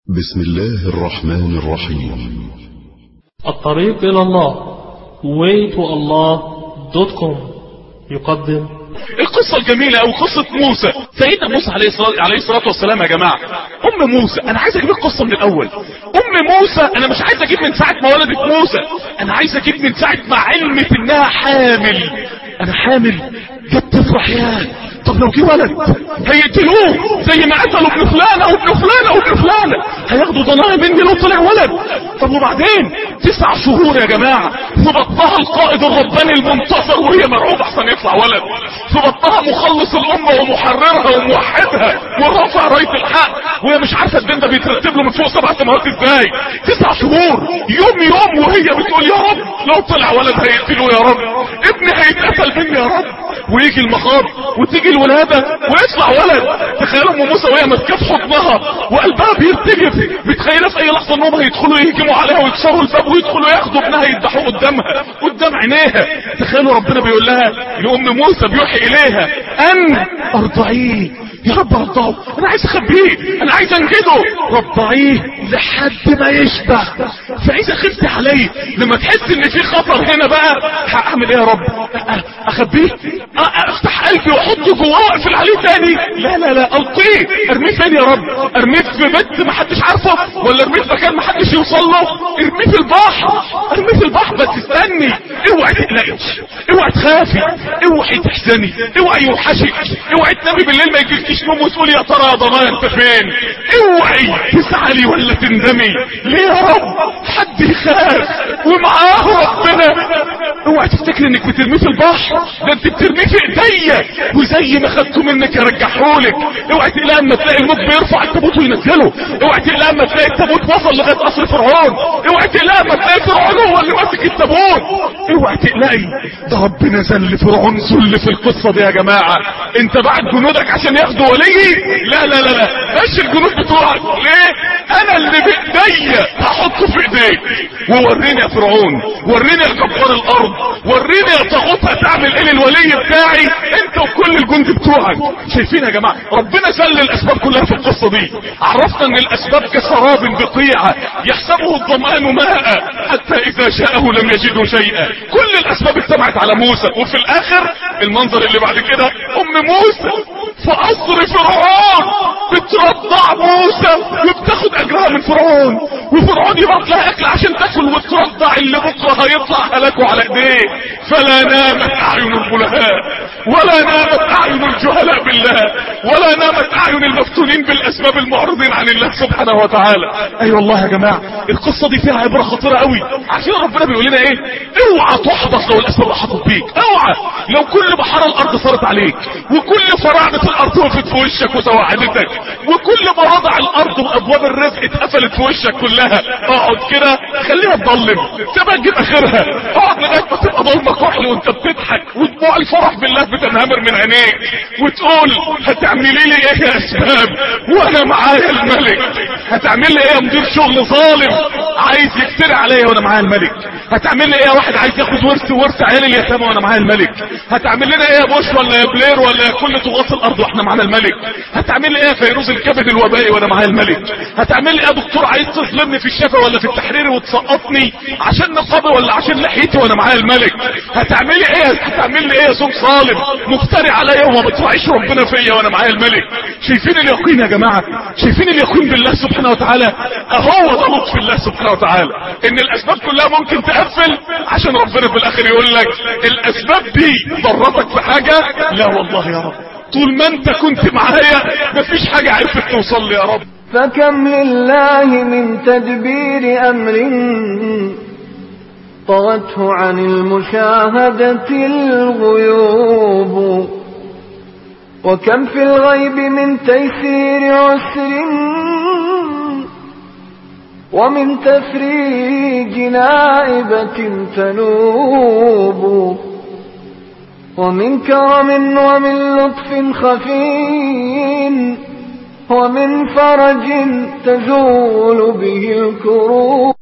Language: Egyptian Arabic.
بسم الله الرحمن الرحيم الطريق إلى الله waytoallah.com يقدم القصة الجميلة او قصة موسى سيدنا موسى عليه الصلاة, عليه الصلاة والسلام يا جماعة ام موسى انا عايز اجيب القصة من الاول ام موسى انا مش عايز اجيب من ساعة ما ولدت موسى انا عايز اجيب من ساعة ما علمت انها حامل انا حامل جت تفرح يا طب لو جه ولد هيقتلوه زي ما قتلوا ابن فلانة وابن فلانة وابن فلانة هياخدوا ضنايا مني لو طلع ولد طب وبعدين تسع شهور يا جماعة في بطنها القائد الرباني المنتصر وهي مرعوبة احسن يطلع ولد في بطنها مخلص الامة ومحررها وموحدها ورافع راية الحق وهي مش عارفة الدين ده بيترتب له من فوق سبع سماوات ازاي تسع شهور يوم يوم وهي بتقول يا رب لو طلع ولد هيقتلوه يا رب ابني هيتقتل مني يا رب ويجي المخاض وتيجي الولادة ويطلع ولد تخيلوا ام موسى وهي ماسكه في حضنها وقلبها بيرتجف متخيله في اي لحظه انهم هيدخلوا يهجموا عليها ويكسروا الباب ويدخلوا ياخدوا ابنها يذبحوه قدامها قدام عينيها تخيلوا ربنا بيقول لها لام موسى بيوحي اليها ان ارضعيه يا رب رضعه انا عايز اخبيه انا عايز انجده رضعيه لحد ما يشبع فاذا خفت عليه لما تحس ان في خطر هنا بقى هعمل ايه يا رب اخبيه افتح قلبي واحطه جواه واقفل عليه تاني لا لا لا القيه ارميه فين يا رب ارميه في بيت ما حدش عارفه ولا ارميه في مكان ما حدش يوصل له ارميه في البحر ارميه في البحر بس استني اوعي تقلقي اوعي تخافي اوعي تحزني اوعي يوحشك اوعي تنامي بالليل ما يجيلكيش نوم وتقولي يا ترى يا ضنايا انت فين اوعي تزعلي ولا تندمي ليه يا رب حد يخاف ومعاه ربنا اوعي تفتكري انك بترميه في البحر ده انت بترميه في ايديا وزي ما خدته منك ارجحهولك اوعي تقلقي اما تلاقي الموت بيرفع التابوت وينزله اوعي تقلقي اما تلاقي التابوت وصل لغايه قصر فرعون اوعي تقلقي اما تلاقي فرعون هو اللي ماسك التابوت اوعي تقلقي ده ربنا ذل فرعون ذل في القصه دي يا جماعه انت بعت جنودك عشان ياخدوا ولي لا لا لا لا ماشي الجنود بتوعك ليه انا اللي بايديا هحطه في ايديك ووريني يا فرعون وريني يا جبار الارض وريني يا طاغوت هتعمل ايه للولي بتاعي انت وكل الجند بتوعك شايفين يا جماعه ربنا سل الاسباب كلها في القصه دي عرفنا ان الاسباب كسراب بقيعه يحسبه الظمآن ماء حتى اذا جاءه لم يجده شيئا كل الاسباب اجتمعت على موسى وفي الاخر المنظر اللي بعد كده ام موسى في قصر فرعون بترضع موسى وبتاخد اجرها من فرعون وفرعون يبعت لها اكل عشان تاكل وترضع اللي بكره هيطلع هلاكه على ايديه فلا نامت اعين البلهاء ولا نامت اعين الجهلاء بالله ولا نامت اعين المفتونين بالاسباب المعرضين عن الله سبحانه وتعالى اي أيوة والله يا جماعه القصه دي فيها عبره خطيره قوي عشان ربنا بيقول لنا ايه اوعى تحبط لو الاسباب احاطت بيك اوعى لو كل بحار الارض صارت عليك وكل فراعنه الارض وقفت في وشك وتوعدتك وكل مواضع الارض وابواب الرزق اتقفلت في وشك كلها اقعد كده خليها تضلم سيبها تجيب اخرها اقعد لغايه ما تبقى ضلمه كحل وانت بتضحك ودموع الفرح بالله بتنهمر من عينيك وتقول هتعملي لي ايه يا اسباب وانا معايا الملك هتعمل لي ايه يا مدير شغل ظالم عايز يفتري عليا وانا معايا الملك هتعمل لي ايه يا واحد عايز ياخد ورث ورث عيال اليتامى وانا معايا الملك هتعمل لنا ايه يا بوش ولا يا بلير ولا يا كل طغاة الارض واحنا معانا الملك هتعمل لي ايه يا فيروز الكبد الوبائي وانا معايا الملك هتعمل لي ايه يا دكتور عايز تظلمني في الشفا ولا في التحرير وتسقطني عشان نقابي ولا عشان لحيتي وانا معايا الملك هتعمل لي ايه هتعمل لي ايه يا زوج ظالم مفتري عليا وما بتراعيش ربنا فيا وانا معايا الملك شايفين اليقين يا جماعه شايفين اليقين بالله سبحانه وتعالى اهو ده لطف الله سبحانه وتعالى ان الاسباب كلها ممكن تقفل عشان ربنا في الاخر يقول لك الاسباب دي ضرتك في حاجه لا والله يا رب طول ما انت كنت معايا مفيش حاجه عرفت توصل لي يا رب فكم لله من تدبير أمر طغته عن المشاهدة الغيوب وكم في الغيب من تيسير عسر ومن تفريج نائبة تنوب ومن كرم ومن لطف خفي ومن فرج تزول به الكروب